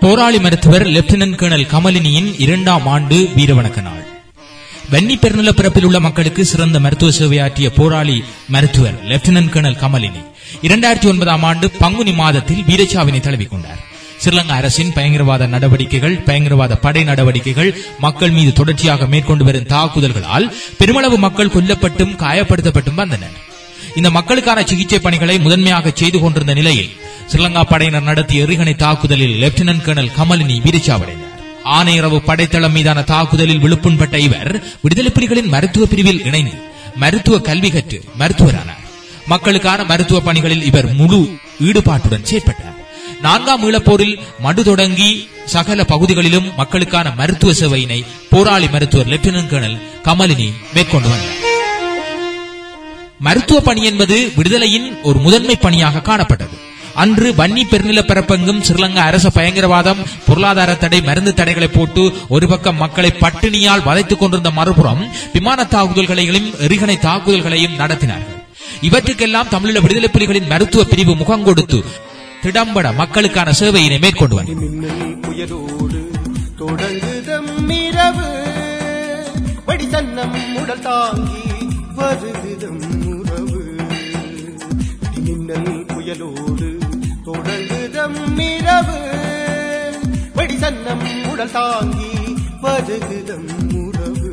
போராளி மருத்துவர் lieutenant colonel கமலினியின் இரண்டாம் ஆண்டு வீரவணக்க நாள் வன்னி பெருநில பிறப்பில் உள்ள மக்களுக்கு சிறந்த மருத்துவ சேவையாற்றிய போராளி மருத்துவர் லெப்டினன்ட் கர்னல் கமலினி இரண்டாயிரத்தி ஒன்பதாம் ஆண்டு பங்குனி மாதத்தில் வீரச்சாவினை தழுவிக்கொண்டார் ஸ்ரீலங்கா அரசின் பயங்கரவாத நடவடிக்கைகள் பயங்கரவாத படை நடவடிக்கைகள் மக்கள் மீது தொடர்ச்சியாக மேற்கொண்டு வரும் தாக்குதல்களால் பெருமளவு மக்கள் கொல்லப்பட்டும் காயப்படுத்தப்பட்டும் வந்தனர் இந்த மக்களுக்கான சிகிச்சை பணிகளை முதன்மையாக செய்து கொண்டிருந்த நிலையில் ஸ்ரீலங்கா படையினர் நடத்திய எறிகணை தாக்குதலில் லெப்டினன்ட் கர்னல் கமலினி வீரச்சாவடைந்தார் ஆனையரவு படைத்தளம் மீதான தாக்குதலில் விழுப்புண்பட்ட இவர் விடுதலை புலிகளின் மருத்துவ பிரிவில் இணைந்து மருத்துவ கல்வி கற்று மருத்துவரானார் மக்களுக்கான மருத்துவ பணிகளில் இவர் முழு ஈடுபாட்டுடன் செயற்பட்டார் நான்காம் ஈழப்போரில் மடு தொடங்கி சகல பகுதிகளிலும் மக்களுக்கான மருத்துவ சேவையினை போராளி மருத்துவர் லெப்டினன்ட் கர்னல் கமலினி மேற்கொண்டு வந்தார் மருத்துவ பணி என்பது விடுதலையின் ஒரு முதன்மை பணியாக காணப்பட்டது அன்று வன்னி பெருநில பரப்பெங்கும் ஸ்ரீலங்கா அரச பயங்கரவாதம் பொருளாதார தடை மருந்து தடைகளை போட்டு ஒரு பக்கம் மக்களை பட்டினியால் வதைத்துக் கொண்டிருந்த மறுபுறம் விமான தாக்குதல்களையும் எரிகணை தாக்குதல்களையும் நடத்தினார்கள் இவற்றுக்கெல்லாம் தமிழீழ விடுதலை புலிகளின் மருத்துவ பிரிவு முகம் கொடுத்து திடம்பட மக்களுக்கான சேவையினை மேற்கொண்டு வந்தது மின்னல் புயலோடு தொடங்குதம் இரவு வடிசன்னம் உடல் தாங்கி வருகுதம் உறவு மின்னல் புயலோடு தொடங்குதம் இரவு வடிசன்னம் உடல் தாங்கி வருகுதம் உறவு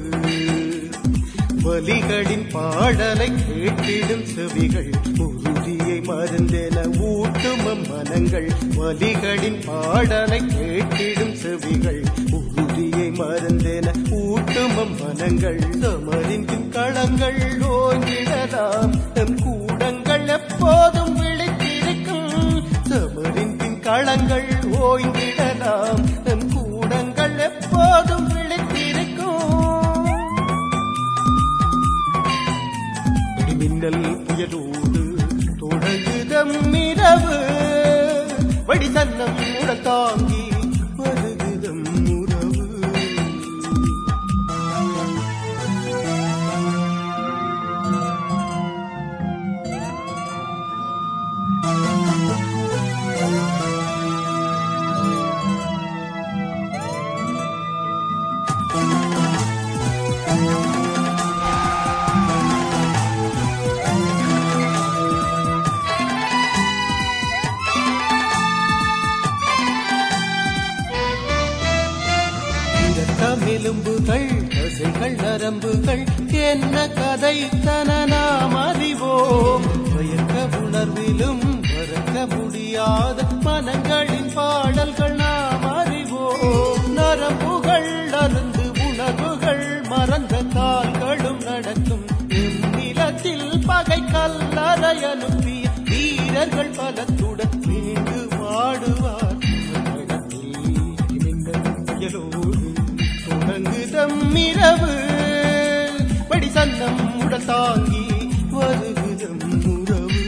வலிகளின் பாடலை கேட்டிடும் செவிகள் உறுதியை மருந்தென ஊட்டும் மனங்கள் வலிகளின் பாடலை கேட்டிடும் செவிகள் உறுதியை மருந்தென ஊட்டும் மனங்கள் சமரின் களங்கள் ஓங்கிடலாம் நம் கூடங்கள் எப்போதும் விழித்திருக்கும் சமரின் களங்கள் ஓய்ந்திடலாம் நம் கூடங்கள் எப்போதும் விழித்திருக்கும் மின்னல் புயலோடு தொடங்குதம் இரவு வடிசன்னம் உடல் தாங்கி வருகுதம் உறவு தமிழும்புகள் தசைகள் நரம்புகள் என்ன கதை தன நாம் அறிவோம் பயக்க உணர்விலும் மறக்க முடியாத மனங்களின் பாடல்கள் நாம் அறிவோம் நரம்புகள் அருந்து உணர்வுகள் மறந்த கால்களும் நடக்கும் நிலத்தில் பகை கல்லறை அனுப்பிய வீரர்கள் பலத்துடன் மீண்டு வாடுவார் புயலோடு தொடங்குதம் இரவு படி சன்னம் உடல் தாங்கி வருகுதம் உறவு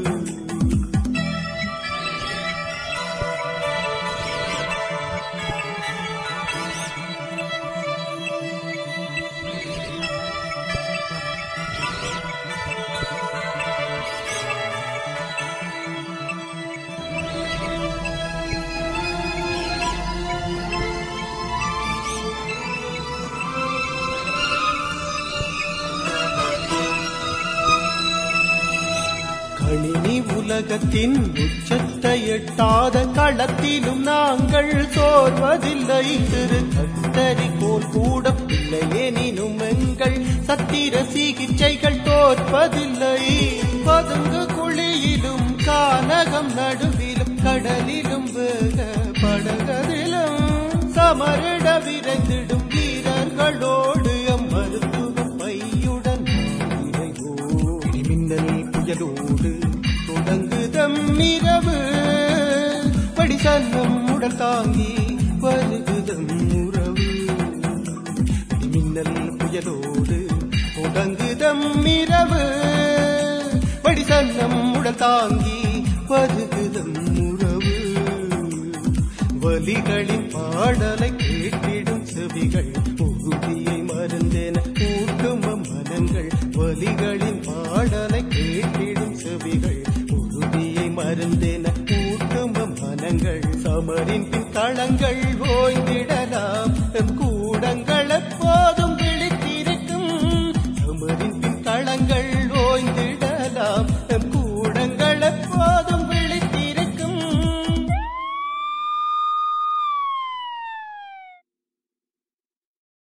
கணினி உலகத்தின் உச்சத்தை எட்டாத களத்திலும் நாங்கள் சோர்வதில்லை திரு கத்தரி கோல் கூட பிள்ளையெனினும் எங்கள் சத்திர சிகிச்சைகள் தோற்பதில்லை பதுங்கு குழியிலும் கானகம் நடுவிலும் கடலிலும் வேக படகதிலும் சமரிட விரைந்திடும் வீரர்களோடு எம் மருத்துவம் பையுடன் இறைவோம் மின்னல் புயலோடு தொடங்குதம் இரவு படி சன்னம் உடல் தாங்கி வருகுதம் உறவு மின்னல் புயலோடு தொடங்குதம் இரவு படி சன்னம் உடல் தாங்கி வருகுதம் உறவு வலிகளின் பாடலை கேட்டிடும் செவிகள் உறுதியை மருந்தென ஊட்டும் மனங்கள் வலிகளின் பாடலை கேட்டிடும் செவிகள் உறுதியை மருந்தென ஊட்டும் மனங்கள் சம சமரின் பின் களங்கள் ஓய்ந்திடலாம் எம் கூடங்கள் எப்போதும் விழித்திருக்கும் சமரின் பின் களங்கள்